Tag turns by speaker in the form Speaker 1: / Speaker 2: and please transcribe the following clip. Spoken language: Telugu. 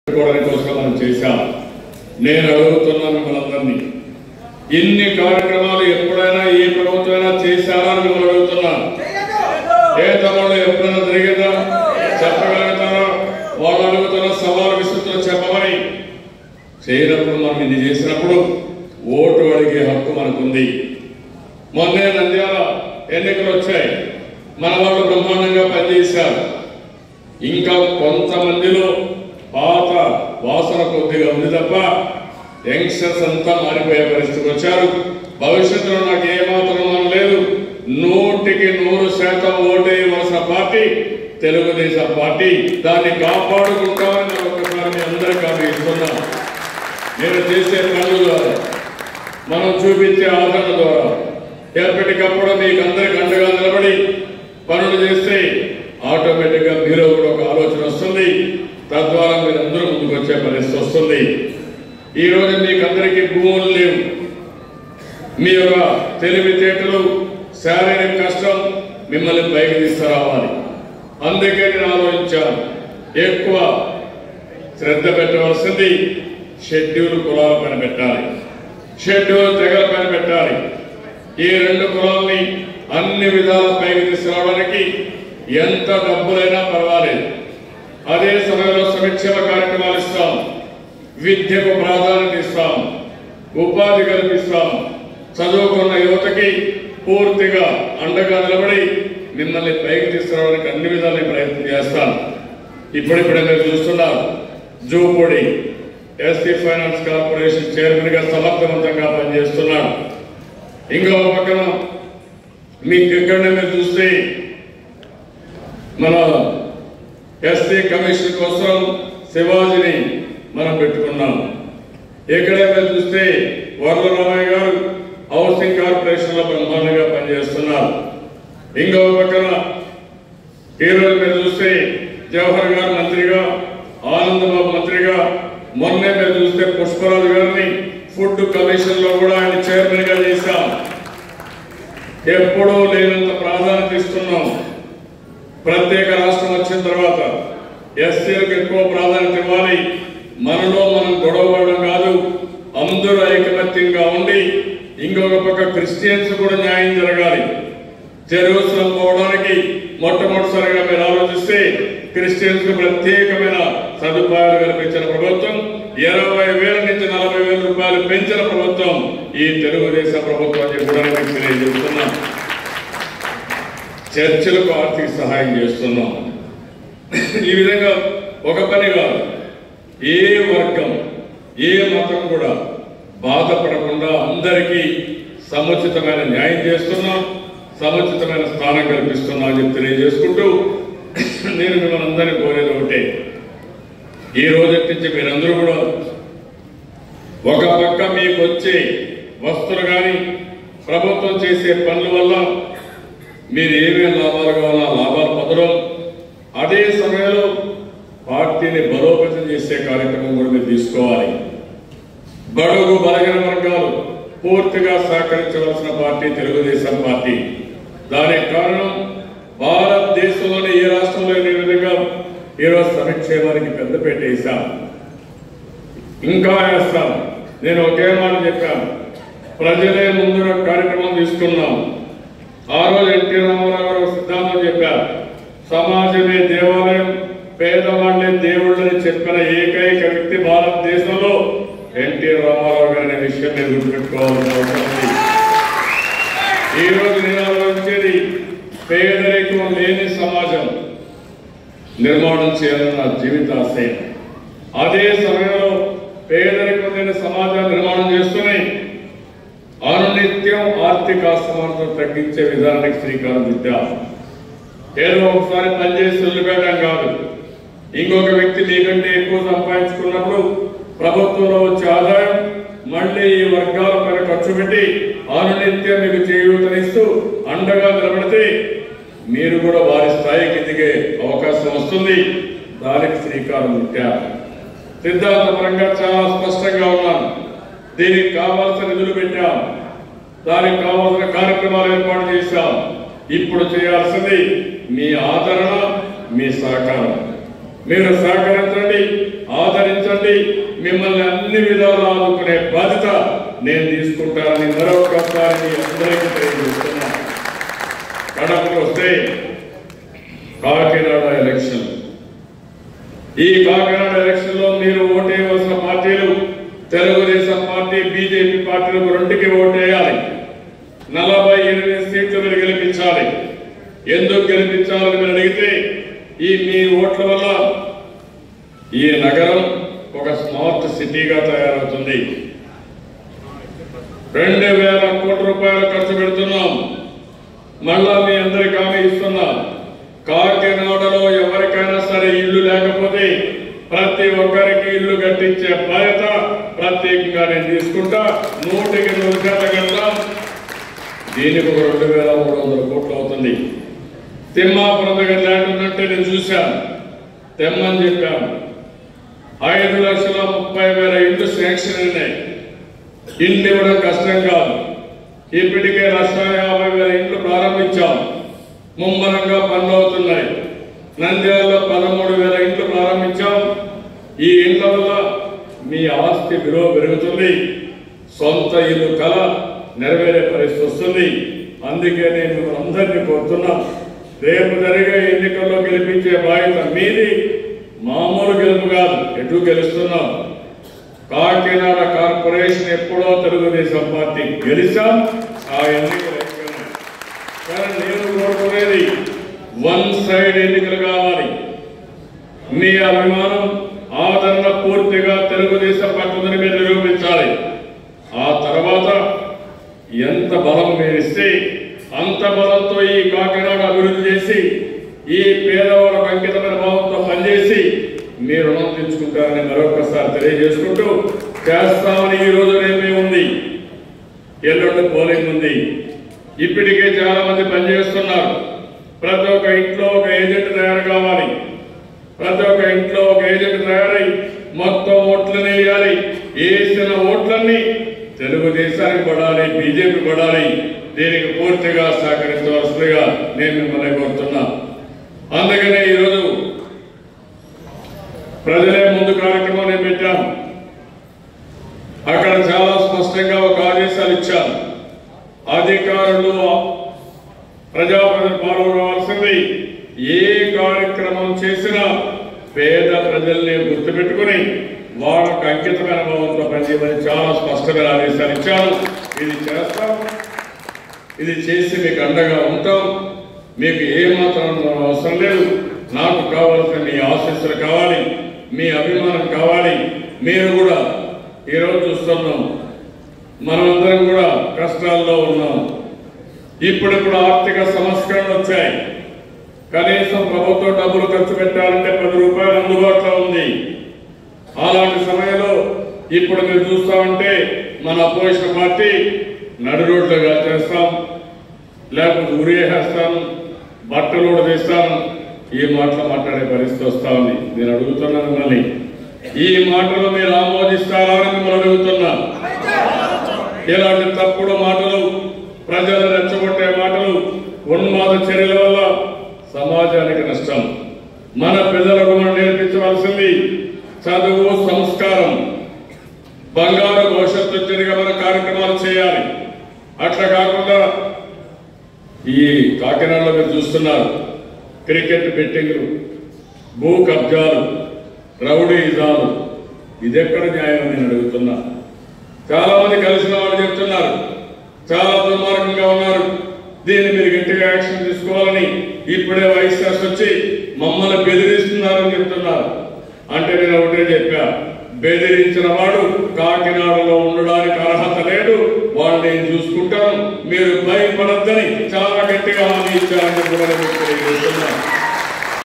Speaker 1: పెట్టుకోవడానికి కోసం మనం చేశాం నేను అడుగుతున్నా మిమ్మల్ని అందరినీ ఇన్ని కార్యక్రమాలు ఎప్పుడైనా ఏ ప్రభుత్వమైనా చేశారా అని మిమ్మల్ని అడుగుతున్నాను ఏ తమలో ఎప్పుడైనా జరిగిందా చెప్పగలుగుతారా వాళ్ళు అడుగుతున్న సవాలు విసురుతో చెప్పమని చేయనప్పుడు మనం ఇది చేసినప్పుడు ఓటు అడిగే హక్కు మనకుంది మొన్నే నంద్యాల ఎన్నికలు వచ్చాయి మన వాళ్ళు బ్రహ్మాండంగా పనిచేశారు ఇంకా కొంతమందిలో పాత వాసన కొద్దిగా ఉంది తప్ప యంగ్స్టర్స్ అంతా మారిపోయే పరిస్థితికి వచ్చారు భవిష్యత్తులో నాకు ఏమాత్రం మనం లేదు నూటికి నూరు శాతం ఓటేయవలసిన పార్టీ తెలుగుదేశం పార్టీ దాన్ని కాపాడుకుంటామని నేను ఒకసారి మీ అందరికీ హామీ ఇస్తున్నా నేను చేసే పనుల ద్వారా మనం చూపించే ఆదరణ ద్వారా ఎప్పటికప్పుడు మీకు అందరికి అండగా నిలబడి పనులు చేస్తే ఆటోమేటిక్ గా మీలో కూడా ఒక ఆలోచన వస్తుంది తద్వారా మీరు అందరూ ముందుకు వచ్చే పరిస్థితి వస్తుంది ఈ రోజు మీకు అందరికీ భూములు లేవు మీ యొక్క తెలివితేటలు శారీరక కష్టం మిమ్మల్ని పైకి తీసుకురావాలి అందుకే నేను ఆలోచించాను ఎక్కువ శ్రద్ధ పెట్టవలసింది షెడ్యూల్ కులాల పైన పెట్టాలి షెడ్యూల్ తెగల పైన పెట్టాలి ఈ రెండు కులాల్ని అన్ని విధాల పైకి తీసుకురావడానికి ఎంత డబ్బులైనా పర్వాలేదు అదే సమయంలో సంక్షేమ కార్యక్రమాలు ఇస్తాం విద్యకు ప్రాధాన్యత ఇస్తాం ఉపాధి కల్పిస్తాం చదువుకున్న యువతకి పూర్తిగా అండగా నిలబడి మిమ్మల్ని పైకి తీసుకురావడానికి అన్ని విధాలు ప్రయత్నం చేస్తాను ఇప్పుడిప్పుడే మీరు చూస్తున్నారు Jupudi SC finance corporation chairman గా సమర్థవంతంగా పనిచేస్తున్నాడు ఇంకో పక్కన మీకు ఎక్కడనే మీరు చూస్తే మన ఎస్సీ కమిషన్ కోసం శివాజీని మనం పెట్టుకున్నాం ఎక్కడే మీరు చూస్తే వరదరామయ్య గారు హౌసింగ్ కార్పొరేషన్ లో బ్రహ్మాండంగా పనిచేస్తున్నారు ఇంకో పక్కన ఈ రోజు మీరు చూస్తే జవహర్ గారు మంత్రిగా ఆనందబాబు మంత్రిగా మొన్నే మీరు చూస్తే పుష్పరాజు గారిని ఫుడ్ కమిషన్ లో కూడా ఆయన చైర్మన్ గా చేశాం ఎప్పుడూ లేనంత ప్రాధాన్యత ఇస్తున్నాం ప్రత్యేక రాష్ట్రం వచ్చిన తర్వాత ఎస్సీలకు ఎక్కువ ప్రాధాన్యత ఇవ్వాలి మనలో మనం గొడవపడడం కాదు అందరూ ఐకమత్యంగా ఉండి ఇంకొక పక్క క్రిస్టియన్స్ కూడా న్యాయం జరగాలి జెరూసలం పోవడానికి మొట్టమొదటిసారిగా మీరు ఆలోచిస్తే క్రిస్టియన్స్ కు ప్రత్యేకమైన సదుపాయాలు కల్పించిన ప్రభుత్వం ఇరవై వేల నుంచి నలభై వేల రూపాయలు పెంచిన ప్రభుత్వం ఈ తెలుగుదేశం ప్రభుత్వం అని కూడా మీకు తెలియజేస్తున్నాం చర్చలకు ఆర్థిక సహాయం చేస్తున్నాం ఈ విధంగా ఒక పని కాదు ఏ వర్గం ఏ మతం కూడా బాధపడకుండా అందరికీ సముచితమైన న్యాయం చేస్తున్నాం సముచితమైన స్థానం కల్పిస్తున్నా అని చెప్పి తెలియజేసుకుంటూ నేను మిమ్మల్ని అందరినీ కోరేది ఒకటే ఈ రోజు నుంచి మీరందరూ కూడా ఒక పక్క మీకు వచ్చే వస్తువులు కానీ ప్రభుత్వం చేసే పనుల వల్ల మీరు ఏమేమి లాభాలు కావాలో ఆ లాభాలు పొందడం అదే సమయంలో పార్టీని బలోపేతం చేసే కార్యక్రమం కూడా మీరు తీసుకోవాలి బడుగు బలహీన వర్గాలు పూర్తిగా సహకరించవలసిన పార్టీ తెలుగుదేశం పార్టీ దానికి కారణం భారతదేశంలోని ఏ రాష్ట్రంలో లేని విధంగా ఈరోజు సంక్షేమానికి పెద్దపేట వేశాం ఇంకా వేస్తాం నేను ఒకే మాట చెప్పాను ప్రజలే ముందుగా కార్యక్రమం తీసుకున్నాం ఆ రోజు ఎన్టీ రామారావు గారు ఒక సిద్ధాంతం చెప్పారు సమాజమే దేవాలయం పేదవాళ్లే దేవుళ్ళని చెప్పిన ఏకైక వ్యక్తి భారతదేశంలో ఎన్టీ రామారావు గారి అనే విషయం మీరు గుర్తుపెట్టుకోవాల్సిన అవసరం ఉంది ఈ రోజు నేను ఆలోచించేది పేదరికం లేని సమాజం నిర్మాణం చేయాలని నా జీవిత ఆశయం అదే సమయంలో పేదరికం లేని సమాజాన్ని నిర్మాణం చేస్తున్నాయి అనునిత్యం ఆర్థిక అసమానతను తగ్గించే విధానానికి శ్రీకారం చుట్టాం ఏదో ఒకసారి పనిచేసి వదిలిపెట్టడం కాదు ఇంకొక వ్యక్తి మీకంటే ఎక్కువ సంపాదించుకున్నప్పుడు ప్రభుత్వంలో వచ్చే ఆదాయం మళ్ళీ ఈ వర్గాల పైన ఖర్చు పెట్టి అనునిత్యం మీకు చేయూతనిస్తూ అండగా నిలబడితే మీరు కూడా వారి స్థాయికి దిగే అవకాశం వస్తుంది దానికి శ్రీకారం చుట్టారు సిద్ధాంతపరంగా చాలా స్పష్టంగా ఉన్నాను దీనికి కావాల్సిన నిధులు పెట్టాం దానికి కావాల్సిన కార్యక్రమాలు ఏర్పాటు చేశాం ఇప్పుడు చేయాల్సింది మీ ఆదరణ మీ సహకారం మీరు సహకరించండి ఆదరించండి ముందుండి మిమ్మల్ని అన్ని విధాలు ఆదుకునే బాధ్యత నేను తీసుకుంటానని మరొకసారి మీ అందరికీ తెలియజేస్తున్నా కడపకు వస్తే కాకినాడ ఎలక్షన్ ఈ కాకినాడ ఎలక్షన్ లో మీరు ఓటేయవలసిన పార్టీలు తెలుగుదేశం పార్టీ బీజేపీ పార్టీలకు రెండుకి ఓటేయాలి నలభై ఎనిమిది సీట్లు మీరు గెలిపించాలి ఎందుకు గెలిపించాలని మీరు అడిగితే ఈ మీ ఓట్ల వల్ల ఈ నగరం ఒక స్మార్ట్ సిటీగా తయారవుతుంది రెండు వేల కోట్ల రూపాయలు ఖర్చు పెడుతున్నాం మళ్ళా మీ అందరికి హామీ ఇస్తున్నా కాకినాడలో ఎవరికైనా సరే ఇల్లు లేకపోతే ప్రతి ఒక్కరికి ఇల్లు కట్టించే బాధ్యత ప్రత్యేకంగా నేను తీసుకుంటా నూటికి నూరు శాతం కడతాం దీనికి ఒక రెండు వేల మూడు వందల కోట్లు అవుతుంది తిమ్మాపురం దగ్గర ల్యాండ్ ఉన్నట్టే నేను చూశాను తెమ్మని చెప్పాను ఐదు లక్షల ముప్పై వేల ఇండ్లు శాంక్షన్ అయినాయి ఇండ్లు ఇవ్వడం కష్టం కాదు ఇప్పటికే లక్ష యాభై వేల ఇండ్లు ప్రారంభించాం ముమ్మరంగా పనులు అవుతున్నాయి నంద్యాలలో పదమూడు వేల ఇండ్లు ప్రారంభించాం ఈ ఇండ్ల వల్ల మీ ఆస్తి విలువ పెరుగుతుంది సొంత ఇల్లు కళ నెరవేరే పరిస్థితి వస్తుంది అందుకే నేను మిమ్మల్ని అందరినీ కోరుతున్నా రేపు జరిగే ఎన్నికల్లో గెలిపించే బాధ్యత మీది మామూలు గెలుపు కాదు ఎటు గెలుస్తున్నాం కాకినాడ కార్పొరేషన్ ఎప్పుడో తెలుగుదేశం పార్టీ గెలిచాం ఆ ఎన్నికలు ఎన్నికలు. కానీ నేను కోరుకునేది వన్ సైడ్ ఎన్నికలు కావాలి మీ అభిమానం ఆదరణ పూర్తిగా తెలుగుదేశం పట్టుదని మీరు నిరూపించాలి ఆ తర్వాత ఎంత బలం మీరిస్తే అంత బలంతో ఈ కాకినాడ అభివృద్ధి చేసి ఈ పేదవాళ్ళకు అంకితమైన భావంతో పనిచేసి మీరు రుణం తెచ్చుకుంటారని మరొకసారి తెలియజేసుకుంటూ చేస్తామని ఈ రోజు రేపే ఉంది ఎల్లుండి పోలింగ్ ఉంది ఇప్పటికే చాలా మంది పనిచేస్తున్నారు ప్రతి ఒక్క ఇంట్లో ఒక ఏజెంట్ తయారు కావాలి ప్రతి ఒక్క ఇంట్లో ఒక ఏజెంట్ తయారై మొత్తం ఓట్లని వేయాలి వేసిన ఓట్లన్నీ తెలుగుదేశానికి పడాలి బీజేపీ పడాలి దీనికి పూర్తిగా సహకరించవలసిందిగా నేను మిమ్మల్ని కోరుతున్నా అందుకనే ఈరోజు ప్రజలే ముందు కార్యక్రమం నేను పెట్టాను అక్కడ చాలా స్పష్టంగా ఒక ఆదేశాలు ఇచ్చాను అధికారులు ప్రజాప్రతినిధులు పాల్గొనవలసింది ఏ కార్యక్రమం చేసినా పేద ప్రజల్ని గుర్తుపెట్టుకుని వాళ్ళకు అంకితమైన భావంతో పనిచేయమని చాలా స్పష్టమైన ఆదేశాలు ఇచ్చాను ఇది చేస్తాం ఇది చేసి మీకు అండగా ఉంటాం మీకు ఏమాత్రం అవసరం లేదు నాకు కావాల్సిన మీ ఆశీస్సులు కావాలి మీ అభిమానం కావాలి మీరు కూడా ఈరోజు చూస్తున్నాం మనమందరం కూడా కష్టాల్లో ఉన్నాం ఇప్పుడిప్పుడు ఆర్థిక సంస్కరణలు వచ్చాయి కనీసం ప్రభుత్వం డబ్బులు ఖర్చు పెట్టాలంటే పది రూపాయలు అందుబాటులో ఉంది అలాంటి సమయంలో ఇప్పుడు మీరు చూస్తామంటే మన అపోజిషన్ పార్టీ నడు రోడ్లుగా చేస్తాం లేకపోతే ఉరేసేస్తాను బట్టలు కూడా తీస్తాను ఈ మాటలు మాట్లాడే పరిస్థితి వస్తా ఉంది నేను అడుగుతున్నాను మళ్ళీ ఈ మాటలు మీరు ఆమోదిస్తారా అని మిమ్మల్ని అడుగుతున్నా ఇలాంటి తప్పుడు మాటలు ప్రజలు రెచ్చగొట్టే మాటలు ఉన్మాద చర్యల వల్ల సమాజానికి నష్టం మన పిల్లలకు మనం నేర్పించవలసింది చదువు సంస్కారం బంగారు భవిష్యత్తు వచ్చేదిగా మన కార్యక్రమాలు చేయాలి అట్లా కాకుండా ఈ కాకినాడలో మీరు చూస్తున్నారు క్రికెట్ బెట్టింగ్లు భూ కబ్జాలు రౌడీజాలు ఇదెక్కడ న్యాయం అని నేను అడుగుతున్నా చాలా మంది కలిసిన వాళ్ళు చెప్తున్నారు చాలా దుర్మార్గంగా ఉన్నారు దీన్ని మీరు గట్టిగా యాక్షన్ తీసుకోవాలని ఇప్పుడే వైస్ చాన్స్ వచ్చి మమ్మల్ని బెదిరిస్తున్నారని చెప్తున్నారు అంటే నేను ఒకటే చెప్పా బెదిరించిన వాడు కాకినాడలో ఉండడానికి అర్హత లేదు వాళ్ళు నేను చూసుకుంటాను మీరు భయపడద్దని చాలా గట్టిగా హామీ ఇచ్చారని కూడా నేను మీకు తెలియజేస్తున్నాను